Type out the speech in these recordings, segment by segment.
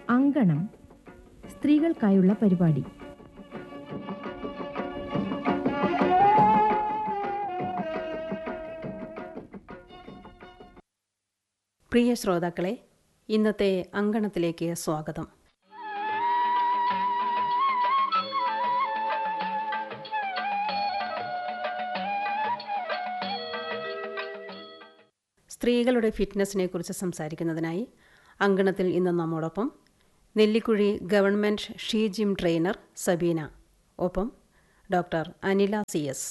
അങ്കണം സ്ത്രീകൾക്കായുള്ള പരിപാടി പ്രിയ ശ്രോതാക്കളെ ഇന്നത്തെ അങ്കണത്തിലേക്ക് സ്വാഗതം സ്ത്രീകളുടെ ഫിറ്റ്നസിനെ കുറിച്ച് സംസാരിക്കുന്നതിനായി അങ്കണത്തിൽ ഇന്ന് നമ്മോടൊപ്പം Nellikuzhi government she gym trainer Sabeena ഒപ്പം ഡോക്ടർ അനില സി എസ്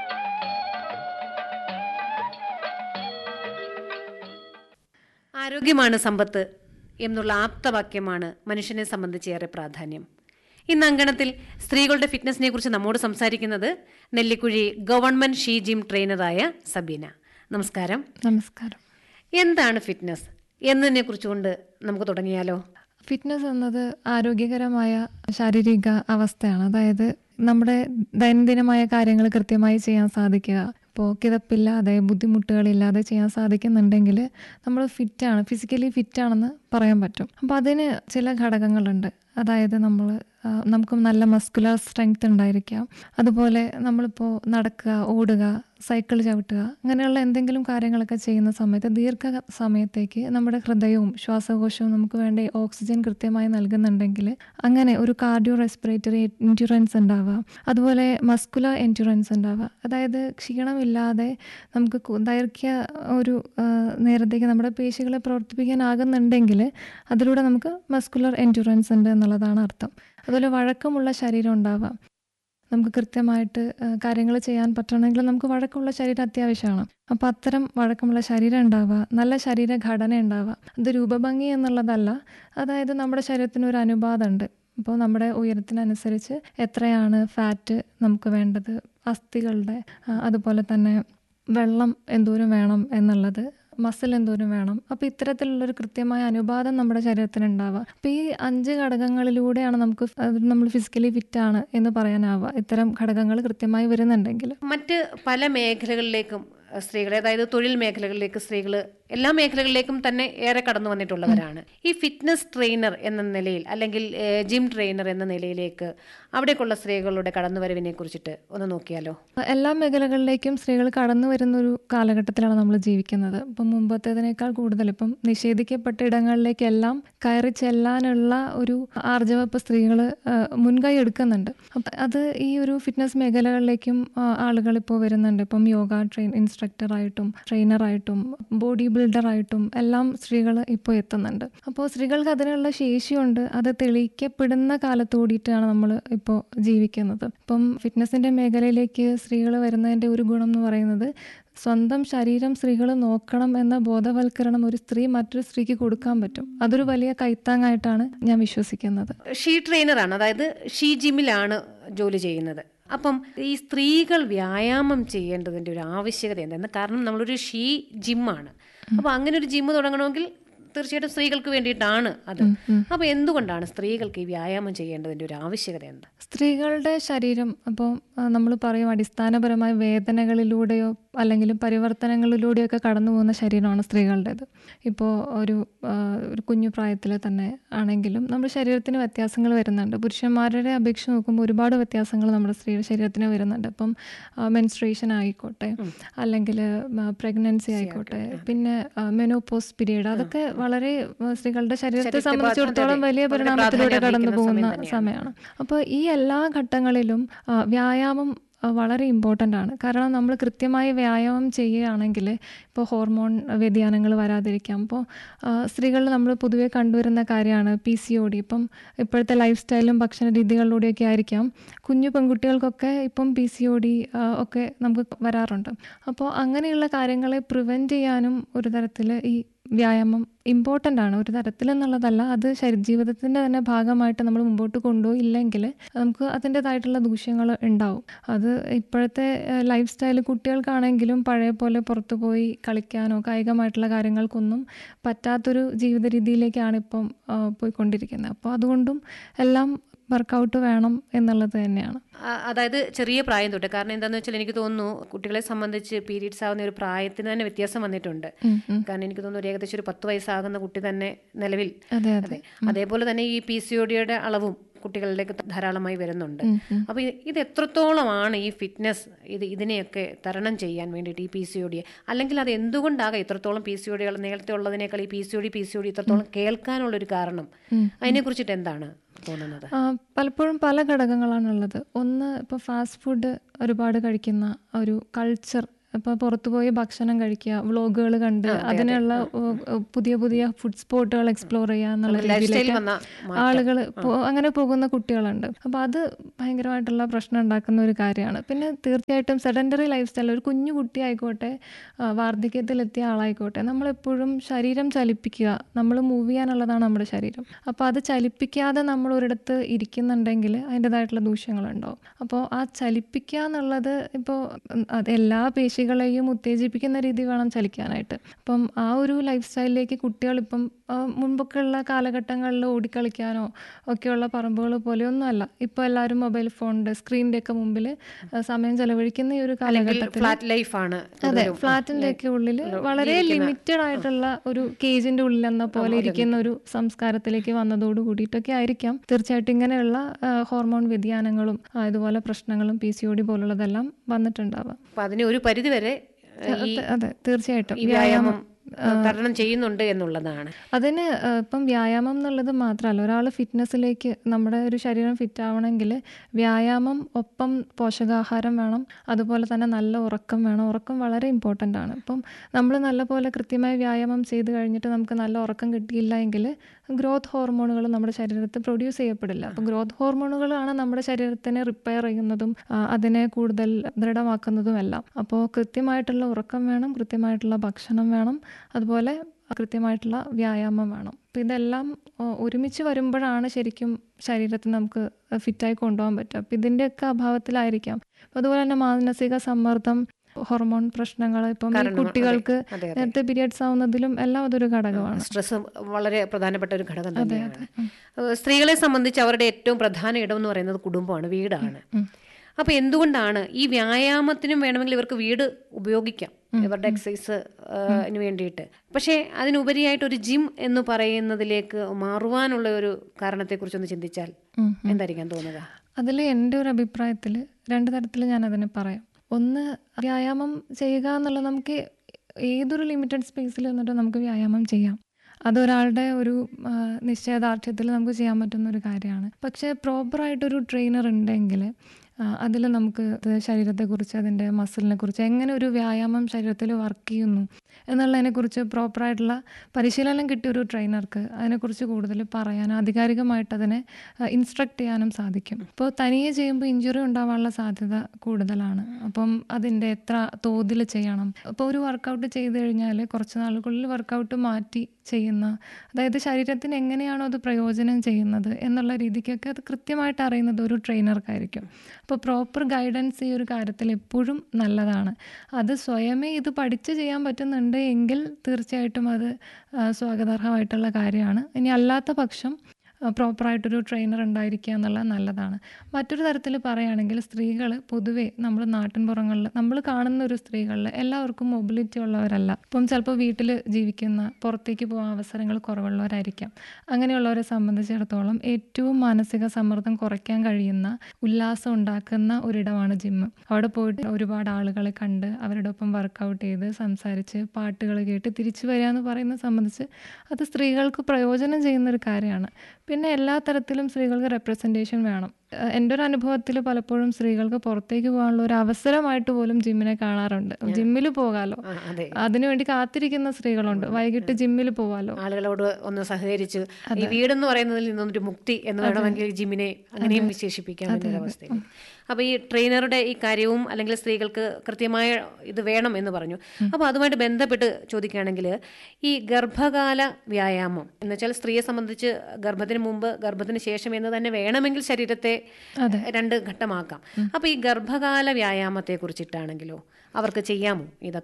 ആരോഗ്യമാണ് സമ്പത്ത് എന്നുള്ള ആപ്തവാക്യമാണ് മനുഷ്യനെ സംബന്ധിച്ച് ഏറെ പ്രാധാന്യം ഇന്ന് അങ്കണത്തിൽ സ്ത്രീകളുടെ ഫിറ്റ്നസിനെ കുറിച്ച് നമ്മോട് സംസാരിക്കുന്നത് നെല്ലിക്കുഴി ഗവൺമെന്റ് ഷീ ജിം ട്രെയിനറായ സബീന നമസ്കാരം നമസ്കാരം എന്താണ് ഫിറ്റ്നസ് എന്നതിനെ കുറിച്ചുകൊണ്ട് നമുക്ക് തുടങ്ങിയാലോ ഫിറ്റ്നസ് എന്നത് ആരോഗ്യകരമായ ശാരീരിക അവസ്ഥയാണ് അതായത് നമ്മുടെ ദൈനംദിനമായ കാര്യങ്ങൾ കൃത്യമായി ചെയ്യാൻ സാധിക്കുക ഇപ്പോൾ കിതപ്പില്ലാതെ ബുദ്ധിമുട്ടുകളില്ലാതെ ചെയ്യാൻ സാധിക്കുന്നുണ്ടെങ്കിൽ നമ്മൾ ഫിറ്റാണ് ഫിസിക്കലി ഫിറ്റാണെന്ന് പറയാൻ പറ്റും അപ്പോൾ അതിന് ചില ഘടകങ്ങളുണ്ട് അതായത് നമ്മൾ ആ, നമുക്ക് നല്ല മസ്കുലർ സ്ട്രെങ്ത് ഉണ്ടായിരിക്കാം അതുപോലെ നമ്മളിപ്പോൾ നടക്കുക ഓടുക സൈക്കിൾ ചവിട്ടുക അങ്ങനെയുള്ള എന്തെങ്കിലും കാര്യങ്ങളൊക്കെ ചെയ്യുന്ന സമയത്ത് ദീർഘ സമയത്തേക്ക് നമ്മുടെ ഹൃദയവും ശ്വാസകോശവും നമുക്ക് വേണ്ട ഓക്സിജൻ കൃത്യമായി നൽകുന്നുണ്ടെങ്കിൽ അങ്ങനെ ഒരു കാർഡിയോ റെസ്പിറേറ്ററി എൻഡ്യൂറൻസ് ഉണ്ടാവുക അതുപോലെ മസ്കുലർ എൻഡ്യൂറൻസ് ഉണ്ടാവുക അതായത് ക്ഷീണമില്ലാതെ നമുക്ക് കു- ദൈർഘ്യ ഒരു ആ, നേരത്തേക്ക് നമ്മുടെ പേശികളെ പ്രവർത്തിപ്പിക്കാനാകുന്നുണ്ടെങ്കിൽ അതിലൂടെ നമുക്ക് മസ്കുലർ എൻഡ്യൂറൻസ് ഉണ്ട് എന്നുള്ളതാണ് അർത്ഥം അതുപോലെ വഴക്കമുള്ള ശരീരം ഉണ്ടാവാം നമുക്ക് കൃത്യമായിട്ട് കാര്യങ്ങൾ ചെയ്യാൻ പറ്റണമെങ്കിൽ നമുക്ക് വഴക്കമുള്ള ശരീരം അത്യാവശ്യമാണ് അപ്പോൾ അത്തരം വഴക്കമുള്ള ശരീരം ഉണ്ടാവുക നല്ല ശരീരഘടന ഉണ്ടാവുക അത് രൂപഭംഗി എന്നുള്ളതല്ല അതായത് നമ്മുടെ ശരീരത്തിന് ഒരു അനുപാതമുണ്ട് ഇപ്പോൾ നമ്മുടെ ഉയരത്തിനനുസരിച്ച് എത്രയാണ് ഫാറ്റ് നമുക്ക് വേണ്ടത് അസ്ഥികളുടെ ആ, അതുപോലെ തന്നെ വെള്ളം എന്തോരം വേണം എന്നുള്ളത് മസിൽ എന്തോരം വേണം അപ്പോൾ ഇത്തരത്തിലുള്ളൊരു കൃത്യമായ അനുപാതം നമ്മുടെ ശരീരത്തിന് ഉണ്ടാവുക അപ്പോൾ ഈ അഞ്ച് ഘടകങ്ങളിലൂടെയാണ് നമുക്ക് അത് നമ്മൾ ഫിസിക്കലി ഫിറ്റ് ആണ് എന്ന് പറയാനാവുക ഇത്തരം ഘടകങ്ങൾ കൃത്യമായി വരുന്നുണ്ടെങ്കിൽ മറ്റ് പല മേഖലകളിലേക്കും അഹ് സ്ത്രീകളെ അതായത് തൊഴിൽ മേഖലകളിലേക്ക് സ്ത്രീകൾ എല്ലാ മേഖലകളിലേക്കും തന്നെ ഏറെ കടന്നു വന്നിട്ടുള്ളവരാണ് ഈ ഫിറ്റ്നസ് ട്രെയിനർ എന്ന നിലയിൽ അല്ലെങ്കിൽ ഏഹ്, ജിം ട്രെയിനർ എന്ന നിലയിലേക്ക് അവിടേക്കുള്ള സ്ത്രീകളുടെ കടന്നുവരവിനെ കുറിച്ചിട്ട് ഒന്ന് നോക്കിയാലോ എല്ലാ മേഖലകളിലേക്കും സ്ത്രീകൾ കടന്നു വരുന്ന ഒരു കാലഘട്ടത്തിലാണ് നമ്മൾ ജീവിക്കുന്നത് ഇപ്പം മുമ്പത്തേതിനേക്കാൾ കൂടുതൽ ഇപ്പം നിഷേധിക്കപ്പെട്ട ഇടങ്ങളിലേക്കെല്ലാം കയറി ചെല്ലാനുള്ള ഒരു ആർജവ ഇപ്പം സ്ത്രീകൾ മുൻകൈ എടുക്കുന്നുണ്ട് അപ്പം അത് ഈ ഒരു ഫിറ്റ്നസ് മേഖലകളിലേക്കും ആളുകൾ ഇപ്പോൾ വരുന്നുണ്ട് ഇപ്പം യോഗ ട്രെയിൻ ഇൻസ്ട്രക്ടറായിട്ടും ട്രെയിനറായിട്ടും ബോഡി ബിൽഡറായിട്ടും എല്ലാം സ്ത്രീകൾ ഇപ്പോൾ എത്തുന്നുണ്ട് അപ്പോൾ സ്ത്രീകൾക്ക് അതിനുള്ള ശേഷിയുണ്ട് അത് തെളിയിക്കപ്പെടുന്ന കാലത്തോടിയിട്ടാണ് നമ്മൾ ഇപ്പോൾ ജീവിക്കുന്നത് ഇപ്പം ഫിറ്റ്നസിൻ്റെ മേഖലയിലേക്ക് സ്ത്രീകൾ വരുന്നതിൻ്റെ ഒരു ഗുണം എന്ന് പറയുന്നത് സ്വന്തം ശരീരം സ്ത്രീകൾ നോക്കണം എന്ന ബോധവൽക്കരണം ഒരു സ്ത്രീ മറ്റൊരു സ്ത്രീക്ക് കൊടുക്കാൻ പറ്റും അതൊരു വലിയ കൈത്താങ്ങായിട്ടാണ് ഞാൻ വിശ്വസിക്കുന്നത് ഷീ ട്രെയിനറാണ് അതായത് ഷീ ജിമ്മിലാണ് ജോലി ചെയ്യുന്നത് അപ്പം ഈ സ്ത്രീകൾ വ്യായാമം ചെയ്യേണ്ടതിൻ്റെ ഒരു ആവശ്യകത എന്താണ് കാരണം നമ്മളൊരു ഷീ ജിമ്മാണ് അപ്പോൾ അങ്ങനെ ഒരു ജിമ്മ് തുടങ്ങണമെങ്കിൽ തീർച്ചയായിട്ടും സ്ത്രീകൾക്ക് വേണ്ടിയിട്ടാണ് അത് അപ്പോൾ എന്തുകൊണ്ടാണ് സ്ത്രീകൾക്ക് ഈ വ്യായാമം ചെയ്യേണ്ടതിൻ്റെ ഒരു ആവശ്യകത എന്താ സ്ത്രീകളുടെ ശരീരം അപ്പോൾ നമ്മൾ പറയും അടിസ്ഥാനപരമായ വേദനകളിലൂടെയോ അല്ലെങ്കിൽ പരിവർത്തനങ്ങളിലൂടെയോ ഒക്കെ കടന്നു പോകുന്ന ശരീരമാണ് സ്ത്രീകളുടേത് ഇപ്പോൾ ഒരു ആ, ഒരു കുഞ്ഞു പ്രായത്തിൽ തന്നെ ആണെങ്കിലും നമ്മുടെ ശരീരത്തിന് വ്യത്യാസങ്ങൾ വരുന്നുണ്ട് പുരുഷന്മാരുടെ അപേക്ഷിച്ച് നോക്കുമ്പോൾ ഒരുപാട് വ്യത്യാസങ്ങൾ നമ്മുടെ സ്ത്രീയുടെ ശരീരത്തിന് വരുന്നുണ്ട് ഇപ്പം മെൻസ്ട്രേഷൻ ആയിക്കോട്ടെ അല്ലെങ്കിൽ പ്രഗ്നൻസി ആയിക്കോട്ടെ പിന്നെ മെനോപോസ് പീരീഡ് അതൊക്കെ വളരെ ആ, സ്ത്രീകളുടെ ശരീരത്തെ സംബന്ധിച്ചിടത്തോളം വലിയ പരിണാമത്തിലൂടെ കടന്നു പോകുന്ന സമയമാണ് അപ്പോൾ ഈ എല്ലാ ഘട്ടങ്ങളിലും ആ, വ്യായാമം ആ, വളരെ ഇമ്പോർട്ടൻ്റ് ആണ് കാരണം നമ്മൾ കൃത്യമായി വ്യായാമം ചെയ്യുകയാണെങ്കിൽ ഇപ്പോൾ ഹോർമോൺ വ്യതിയാനങ്ങൾ വരാതിരിക്കാം ഇപ്പോൾ സ്ത്രീകളിൽ നമ്മൾ പൊതുവെ കണ്ടുവരുന്ന കാര്യമാണ് പി സി ഒ ഡി ഇപ്പം ഇപ്പോഴത്തെ ലൈഫ് സ്റ്റൈലും ഭക്ഷണ രീതികളിലൂടെയൊക്കെ ആയിരിക്കാം കുഞ്ഞു പെൺകുട്ടികൾക്കൊക്കെ ഇപ്പം പി സി ഒ ഡി ഒക്കെ നമുക്ക് വരാറുണ്ട് അപ്പോൾ അങ്ങനെയുള്ള കാര്യങ്ങളെ പ്രിവെൻറ്റ് ചെയ്യാനും ഒരു തരത്തിൽ ഈ വ്യായാമം ഇമ്പോർട്ടൻ്റ് ആണ് ഒരു തരത്തിൽ എന്നുള്ളതല്ല അത് ശരി ജീവിതത്തിൻ്റെ തന്നെ ഭാഗമായിട്ട് നമ്മൾ മുമ്പോട്ട് കൊണ്ടുപോയില്ലെങ്കിൽ നമുക്ക് അതിൻ്റെതായിട്ടുള്ള ദൂഷ്യങ്ങൾ ഉണ്ടാവും അത് ഇപ്പോഴത്തെ ലൈഫ് സ്റ്റൈൽ കുട്ടികൾക്കാണെങ്കിലും പഴയ പോലെ പുറത്തു പോയി കളിക്കാനോ കായികമായിട്ടുള്ള കാര്യങ്ങൾക്കൊന്നും പറ്റാത്തൊരു ജീവിത രീതിയിലേക്കാണ് ഇപ്പം ആ, പോയിക്കൊണ്ടിരിക്കുന്നത് അപ്പോൾ അതുകൊണ്ടും എല്ലാം വർക്കൗട്ട് വേണം എന്നുള്ളത് തന്നെയാണ് ആ- അതായത് ചെറിയ പ്രായം തൊട്ട് കാരണം എന്താണെന്ന് വെച്ചാൽ എനിക്ക് തോന്നുന്നു കുട്ടികളെ സംബന്ധിച്ച് പീരീഡ്സ് ആവുന്ന ഒരു പ്രായത്തിന് തന്നെ വ്യത്യാസം വന്നിട്ടുണ്ട് കാരണം എനിക്ക് തോന്നുന്നു ഒരു ഏകദേശം ഒരു പത്ത് വയസ്സാകുന്ന കുട്ടി തന്നെ നിലവിൽ അതെ അതെ അതെ അതേപോലെ തന്നെ ഈ പി സി ഒ ഡിയുടെ അളവും കുട്ടികളിലേക്ക് ധാരാളമായി വരുന്നുണ്ട് അപ്പോൾ ഇത് എത്രത്തോളമാണ് ഈ ഫിറ്റ്നസ് ഇത് ഇതിനെയൊക്കെ തരണം ചെയ്യാൻ വേണ്ടിയിട്ട് ഈ പി സി ഒ ഡിയെ അല്ലെങ്കിൽ അത് എന്തുകൊണ്ടാകാം ഇത്രത്തോളം പി സി ഒ ഡികൾ നേരത്തെ ഉള്ളതിനേക്കാൾ ഈ P C O D P C O D ഇത്രത്തോളം കേൾക്കാനുള്ളൊരു കാരണം അതിനെക്കുറിച്ചിട്ട് എന്താണ് തോന്നുന്നത് ആ, പലപ്പോഴും പല ഘടകങ്ങളാണുള്ളത് ഒന്ന് ഇപ്പോൾ ഫാസ്റ്റ് ഫുഡ് ഒരുപാട് കഴിക്കുന്ന ഒരു കൾച്ചർ ഇപ്പോൾ പുറത്തു പോയി ഭക്ഷണം കഴിക്കുക വ്ളോഗുകൾ കണ്ട് അതിനുള്ള ഓ, ഓ, പുതിയ പുതിയ ഫുഡ് സ്പോട്ടുകൾ എക്സ്പ്ലോർ ചെയ്യുക എന്നുള്ള ലൈഫ് സ്റ്റൈൽ രീതിയിലേക്ക് വന്ന ആളുകൾ അങ്ങനെ പോകുന്ന കുട്ടികളുണ്ട് അപ്പോൾ അത് ഭയങ്കരമായിട്ടുള്ള പ്രശ്നം ഉണ്ടാക്കുന്ന ഒരു കാര്യമാണ് പിന്നെ തീർച്ചയായിട്ടും സെഡൻഡറി ലൈഫ് സ്റ്റൈൽ ഒരു കുഞ്ഞു കുട്ടി ആയിക്കോട്ടെ ആ, വാർദ്ധക്യത്തിലെത്തിയ ആളായിക്കോട്ടെ നമ്മളെപ്പോഴും ശരീരം ചലിപ്പിക്കുക നമ്മൾ മൂവ് ചെയ്യാനുള്ളതാണ് നമ്മുടെ ശരീരം അപ്പോൾ അത് ചലിപ്പിക്കാതെ നമ്മൾ ഒരിടത്ത് ഇരിക്കുന്നുണ്ടെങ്കിൽ അതിൻ്റെതായിട്ടുള്ള ദൂഷ്യങ്ങളുണ്ടാവും അപ്പോൾ ആ ചലിപ്പിക്കുക എന്നുള്ളത് ഇപ്പോൾ അത് എല്ലാ പേശികളെയും ഉത്തേജിപ്പിക്കുന്ന രീതി വേണം ചലിക്കാനായിട്ട് അപ്പം ആ ഒരു ലൈഫ് സ്റ്റൈലിലേക്ക് കുട്ടികൾ ഇപ്പം ആ, മുൻപൊക്കെ ഉള്ള കാലഘട്ടങ്ങളിൽ ഓടിക്കളിക്കാനോ ഒക്കെയുള്ള പറമ്പുകൾ പോലെയൊന്നുമല്ല ഇപ്പോൾ എല്ലാവരും മൊബൈൽ ഫോണിൻ്റെ സ്ക്രീനിൻ്റെ ഒക്കെ മുമ്പിൽ ആ, സമയം ചെലവഴിക്കുന്ന ഈ ഒരു കാലഘട്ടത്തിൽ ഫ്ലാറ്റ് ലൈഫാണ് അതെ ഫ്ലാറ്റിന്റെ ഒക്കെ ഉള്ളിൽ വളരെ ലിമിറ്റഡ് ആയിട്ടുള്ള ഒരു കേജിന്റെ ഉള്ളിൽ എന്ന പോലെ ഇരിക്കുന്ന ഒരു സംസ്കാരത്തിലേക്ക് വന്നതോട് കൂടിയിട്ടൊക്കെ ആയിരിക്കാം തീർച്ചയായിട്ടും ഇങ്ങനെയുള്ള ആ, ഹോർമോൺ വ്യതിയാനങ്ങളും ആ, ഇതുപോലെ പ്രശ്നങ്ങളും പി സി ഒ ഡി പോലുള്ളതെല്ലാം വന്നിട്ടുണ്ടാവാം അപ്പൊ അതിന് ഒരു പരിധിവരെ ഏഹ്, ഈ അതെ, അതെ തീർച്ചയായിട്ടും ഈ വ്യായാമം ഏഹ്, തരണം ചെയ്യുന്നുണ്ട് എന്നുള്ളതാണ് അതിന് ആ, ഇപ്പം വ്യായാമം എന്നുള്ളത് മാത്രമല്ല ഒരാൾ ഫിറ്റ്നസ്സിലേക്ക് നമ്മുടെ ഒരു ശരീരം ഫിറ്റ് ആവണമെങ്കിൽ വ്യായാമം ഒപ്പം പോഷകാഹാരം വേണം അതുപോലെ തന്നെ നല്ല ഉറക്കം വേണം ഉറക്കം വളരെ ഇമ്പോർട്ടൻ്റ് ആണ് ഇപ്പം നമ്മൾ നല്ലപോലെ കൃത്യമായി വ്യായാമം ചെയ്ത് കഴിഞ്ഞിട്ട് നമുക്ക് നല്ല ഉറക്കം കിട്ടിയില്ല എങ്കിൽ ഗ്രോത്ത് ഹോർമോണുകൾ നമ്മുടെ ശരീരത്തിൽ പ്രൊഡ്യൂസ് ചെയ്യപ്പെടില്ല അപ്പം ഗ്രോത്ത് ഹോർമോണുകളാണ് നമ്മുടെ ശരീരത്തിനെ റിപ്പയർ ചെയ്യുന്നതും ആ, അതിനെ കൂടുതൽ ദൃഢമാക്കുന്നതും എല്ലാം അപ്പോൾ കൃത്യമായിട്ടുള്ള ഉറക്കം വേണം കൃത്യമായിട്ടുള്ള ഭക്ഷണം വേണം അതുപോലെ കൃത്യമായിട്ടുള്ള വ്യായാമം വേണം അപ്പം ഇതെല്ലാം ആ, ഒരുമിച്ച് വരുമ്പോഴാണ് ശരിക്കും ശരീരത്തെ നമുക്ക് ഫിറ്റായി കൊണ്ടുപോകാൻ പറ്റുക അപ്പം ഇതിൻ്റെയൊക്കെ അഭാവത്തിലായിരിക്കാം അപ്പം അതുപോലെ തന്നെ മാനസിക സമ്മർദ്ദം ഹോർമോൺ പ്രശ്നങ്ങൾ ഇപ്പം ഈ കാരണമാണ്. കുട്ടികൾക്ക് അതെ, അതെ. നേരത്തെ പീരിയഡ്സ് ആവുന്നതിലും എല്ലാം അതൊരു ഘടകമാണ് സ്ട്രെസ് വളരെ പ്രധാനപ്പെട്ട ഒരു ഘടകം തന്നെയാണ് ഏഹ്, സ്ത്രീകളെ സംബന്ധിച്ച് അവരുടെ ഏറ്റവും പ്രധാന ഇടം എന്ന് പറയുന്നത് കുടുംബമാണ് വീടാണ് അപ്പൊ എന്തുകൊണ്ടാണ് ഈ വ്യായാമത്തിനും വേണമെങ്കിൽ ഇവർക്ക് വീട് ഉപയോഗിക്കാം ഇവരുടെ എക്സസൈസ് ന് വേണ്ടിയിട്ട് പക്ഷേ അതിനുപരിയായിട്ട് ഒരു ജിം എന്ന് പറയുന്നതിലേക്ക് മാറുവാനുള്ള ഒരു കാരണത്തെക്കുറിച്ചൊന്ന് ചിന്തിച്ചാൽ ഉം, എന്തായിരിക്കാം തോന്നുക അതിൽ എൻ്റെ ഒരു അഭിപ്രായത്തിൽ രണ്ട് തരത്തിൽ ഞാൻ അതിനെ പറയാം ഒന്ന് വ്യായാമം ചെയ്യുക എന്നുള്ളത് നമുക്ക് ഏതൊരു ലിമിറ്റഡ് സ്പേസിൽ നിന്നിട്ട് നമുക്ക് വ്യായാമം ചെയ്യാം അതൊരാളുടെ ഒരു ആ, നിശ്ചയദാർഢ്യത്തിൽ നമുക്ക് ചെയ്യാൻ പറ്റുന്ന ഒരു കാര്യമാണ് പക്ഷേ പ്രോപ്പറായിട്ടൊരു ട്രെയിനർ ഉണ്ടെങ്കിൽ അതിൽ നമുക്ക് ഇത് ശരീരത്തെക്കുറിച്ച് അതിൻ്റെ മസിലിനെ കുറിച്ച് എങ്ങനെ ഒരു വ്യായാമം ശരീരത്തിൽ വർക്ക് ചെയ്യുന്നു എന്നുള്ളതിനെക്കുറിച്ച് പ്രോപ്പറായിട്ടുള്ള പരിശീലനം കിട്ടിയ ഒരു ട്രെയിനർക്ക് അതിനെക്കുറിച്ച് കൂടുതൽ പറയാൻ ആധികാരികമായിട്ട് അതിനെ ഇൻസ്ട്രക്ട് ചെയ്യാനും സാധിക്കും ഇപ്പോൾ തനിയെ ചെയ്യുമ്പോൾ ഇഞ്ചുറി ഉണ്ടാവാനുള്ള സാധ്യത കൂടുതലാണ് അപ്പം അതിൻ്റെ എത്ര തോതിൽ ചെയ്യണം അപ്പോൾ ഒരു വർക്കൗട്ട് ചെയ്ത് കഴിഞ്ഞാൽ കുറച്ച് നാളുകളിൽ വർക്കൗട്ട് മാറ്റി ചെയ്യുന്ന അതായത് ശരീരത്തിന് എങ്ങനെയാണോ അത് പ്രയോജനം ചെയ്യുന്നത് എന്നുള്ള രീതിക്കൊക്കെ അത് കൃത്യമായിട്ട് അറിയുന്നത് ഒരു ട്രെയിനർക്കായിരിക്കും അപ്പോൾ പ്രോപ്പർ ഗൈഡൻസ് ഈ ഒരു കാര്യത്തിൽ എപ്പോഴും നല്ലതാണ് അത് സ്വയമേ ഇത് പഠിച്ച് ചെയ്യാൻ പറ്റുന്നുണ്ട് എങ്കിൽ തീർച്ചയായിട്ടും അത് ആ, സ്വാഗതാർഹമായിട്ടുള്ള കാര്യമാണ് ഇനി അല്ലാത്ത പക്ഷം പ്രോപ്പറായിട്ടൊരു ട്രെയിനർ ഉണ്ടായിരിക്കുക എന്നുള്ളത് നല്ലതാണ് മറ്റൊരു തരത്തിൽ പറയുകയാണെങ്കിൽ സ്ത്രീകൾ പൊതുവേ നമ്മൾ നാട്ടിൻപുറങ്ങളിൽ നമ്മൾ കാണുന്ന ഒരു സ്ത്രീകളിൽ എല്ലാവർക്കും മൊബിലിറ്റി ഉള്ളവരല്ല ഇപ്പം ചിലപ്പോൾ വീട്ടിൽ ജീവിക്കുന്ന പുറത്തേക്ക് പോകാൻ അവസരങ്ങൾ കുറവുള്ളവരായിരിക്കാം അങ്ങനെയുള്ളവരെ സംബന്ധിച്ചിടത്തോളം ഏറ്റവും മാനസിക സമ്മർദ്ദം കുറയ്ക്കാൻ കഴിയുന്ന ഉല്ലാസം ഉണ്ടാക്കുന്ന ഒരിടമാണ് ജിമ്മ് അവിടെ പോയിട്ട് ഒരുപാട് ആളുകളെ കണ്ട് അവരുടെ ഒപ്പം വർക്കൗട്ട് ചെയ്ത് സംസാരിച്ച് പാട്ടുകൾ കേട്ട് തിരിച്ചു വരിക എന്ന് പറയുന്നത് സംബന്ധിച്ച് അത് സ്ത്രീകൾക്ക് പ്രയോജനം ചെയ്യുന്ന ഒരു കാര്യമാണ് പിന്നെ എല്ലാ തരത്തിലും സ്ത്രീകൾക്ക് റെപ്രസെൻറ്റേഷൻ വേണം ഏഹ് എൻ്റെ ഒരു അനുഭവത്തിൽ പലപ്പോഴും സ്ത്രീകൾക്ക് പുറത്തേക്ക് പോകാനുള്ള ഒരു അവസരമായിട്ട് പോലും ജിമ്മിനെ കാണാറുണ്ട് ജിമ്മിൽ പോകാലോ ആ, അതെ അതിനുവേണ്ടി കാത്തിരിക്കുന്ന സ്ത്രീകളുണ്ട് വൈകിട്ട് ജിമ്മിൽ പോകാലോ ആളുകളോട് ഒന്ന് സഹകരിച്ച് ഈ വീടെന്ന് പറയുന്നതിൽ നിന്നൊരു മുക്തി എന്ന് വേണമെങ്കിൽ ജിമ്മിനെ അങ്ങനെയും വിശേഷിപ്പിക്കാൻ പറ്റുന്ന ഒരു അവസ്ഥയിൽ അപ്പോൾ ഈ ട്രെയിനറുടെ ഈ കാര്യവും അല്ലെങ്കിൽ സ്ത്രീകൾക്ക് കൃത്യമായ ഇത് വേണം എന്ന് പറഞ്ഞു അപ്പോൾ അതുമായിട്ട് ബന്ധപ്പെട്ട് ചോദിക്കുകയാണെങ്കിൽ ഈ ഗർഭകാല വ്യായാമം എന്ന് വെച്ചാൽ സ്ത്രീയെ സംബന്ധിച്ച് ഗർഭത്തിന് മുമ്പ് ഗർഭത്തിന് ശേഷം എന്ന് തന്നെ വേണമെങ്കിൽ ശരീരത്തെ രണ്ട് ഘട്ടമാക്കാം അപ്പോൾ ഈ ഗർഭകാല വ്യായാമത്തെ കുറിച്ചിട്ടാണെങ്കിലോ അവർക്ക് ചെയ്യാമോ ഇതൊക്കെ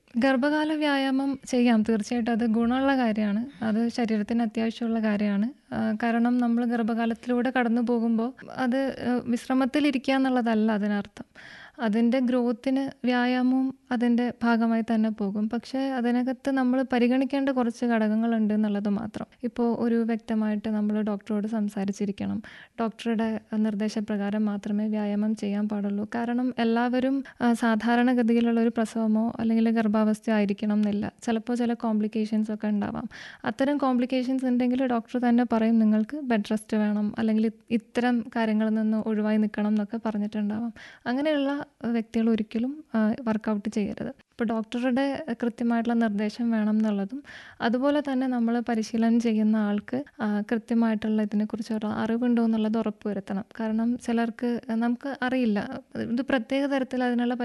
ഗർഭകാല വ്യായാമം ചെയ്യാം തീർച്ചയായിട്ടും അത് ഗുണമുള്ള കാര്യമാണ് അത് ശരീരത്തിന് അത്യാവശ്യമുള്ള കാര്യമാണ് ആ, കാരണം നമ്മൾ ഗർഭകാലത്തിലൂടെ കടന്നു പോകുമ്പോൾ അത് ആ, വിശ്രമത്തിലിരിക്കുക എന്നുള്ളതല്ല അതിനർത്ഥം അതിൻ്റെ ഗ്രോത്തിന് വ്യായാമവും അതിൻ്റെ ഭാഗമായി തന്നെ പോകും പക്ഷേ അതിനകത്ത് നമ്മൾ പരിഗണിക്കേണ്ട കുറച്ച് ഘടകങ്ങളുണ്ട് എന്നുള്ളത് മാത്രം ഇപ്പോൾ ഒരു വ്യക്തമായിട്ട് നമ്മൾ ഡോക്ടറോട് സംസാരിച്ചിരിക്കണം ഡോക്ടറുടെ നിർദ്ദേശപ്രകാരം മാത്രമേ വ്യായാമം ചെയ്യാൻ പാടുള്ളൂ കാരണം എല്ലാവരും ആ, സാധാരണഗതിയിലുള്ള ഒരു പ്രസവമോ അല്ലെങ്കിൽ ഗർഭാവസ്ഥ ആയിരിക്കണം എന്നില്ല ചിലപ്പോൾ ചില കോംപ്ലിക്കേഷൻസ് ഒക്കെ ഉണ്ടാവാം അത്തരം കോംപ്ലിക്കേഷൻസ് ഉണ്ടെങ്കിൽ ഡോക്ടർ തന്നെ പറയും നിങ്ങൾക്ക് ബെഡ് റെസ്റ്റ് വേണം അല്ലെങ്കിൽ ഇ- ഇത്തരം കാര്യങ്ങളിൽ നിന്ന് ഒഴിവായി നിൽക്കണം എന്നൊക്കെ പറഞ്ഞിട്ടുണ്ടാവാം അങ്ങനെയുള്ള വ്യക്തികൾ ഒരിക്കലും വർക്കൗട്ട് ചെയ്യരുത് ഇപ്പോൾ ഡോക്ടറുടെ കൃത്യമായിട്ടുള്ള നിർദ്ദേശം വേണം എന്നുള്ളതും അതുപോലെ തന്നെ നമ്മൾ പരിശീലനം ചെയ്യുന്ന ആൾക്ക് ആ, കൃത്യമായിട്ടുള്ള ഇതിനെക്കുറിച്ചുള്ള അറിവുണ്ടോ എന്നുള്ളത് ഉറപ്പുവരുത്തണം കാരണം ചിലർക്ക് നമുക്ക് അറിയില്ല ഇത് പ്രത്യേക തരത്തിൽ അതിനുള്ള